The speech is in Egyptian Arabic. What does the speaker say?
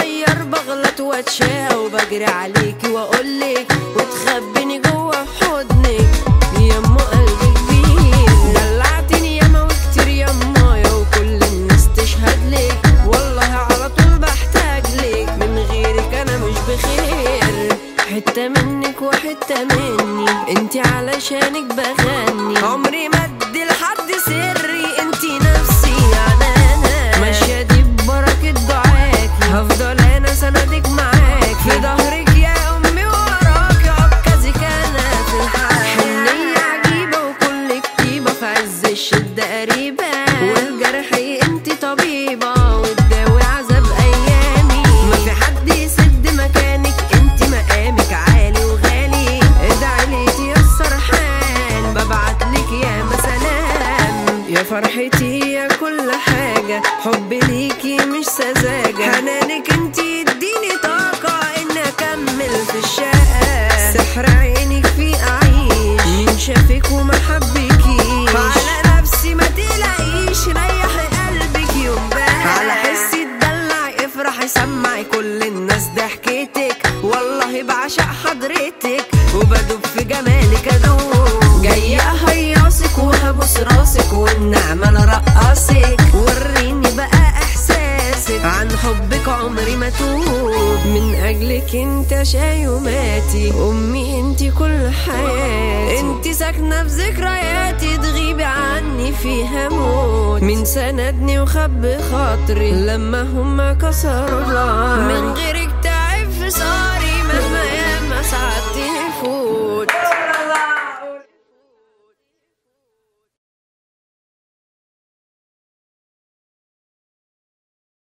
صغير بغلط واتشاقى وبجري عليكي واقولك وتخبيني جوه في حضنك يما قلبي كبير دلعتني ياما وكتير يمايا وكل الناس تشهد لك والله على طول بحتاج لك من غيرك انا مش بخير حتة منك وحتة مني انتي علشانك بغني عمري ما ادي لحد سري انتي نفسي يعني انا ماشية دي ببركة دعاكي هفضل انا سندك معاكي في ظهرك يا امي وراكي عكازك انا في الحياة حنية عجيبة وكل كتيبة في عز الشدة قريبة والجرح انتي طبيبة وتداوي عذاب ايامي ما في حد يسد مكانك انتي مقامك عالي وغالي ادعي لي تيسر حال ببعتلك يا مسلام يا فرحتي يا كل حاجة حبي ليكي مش سذاجة حنانك انتي يديني طاقة ان اكمل في الشقة سحر عينك في اعيش مين شافك وما حبكيش على نفسي ما تلاقيش ريحي قلبك يوم بقى على حسي تدلع افرحي سمعي كل الناس ضحكتك والله بعشق حضرتك وبدوب في جمالك ادوب جاية اهيصك وهبوس راسك والنعمة انا رقصك وريني بقى احساسك عن حبك عمري ما توب من اجلك انت شايوماتي امي انت كل حياتي انت ساكنة في ذكرياتي تغيبي عني فيها موت من سندني وخبي خاطري لما هما كسروا العار من غيرك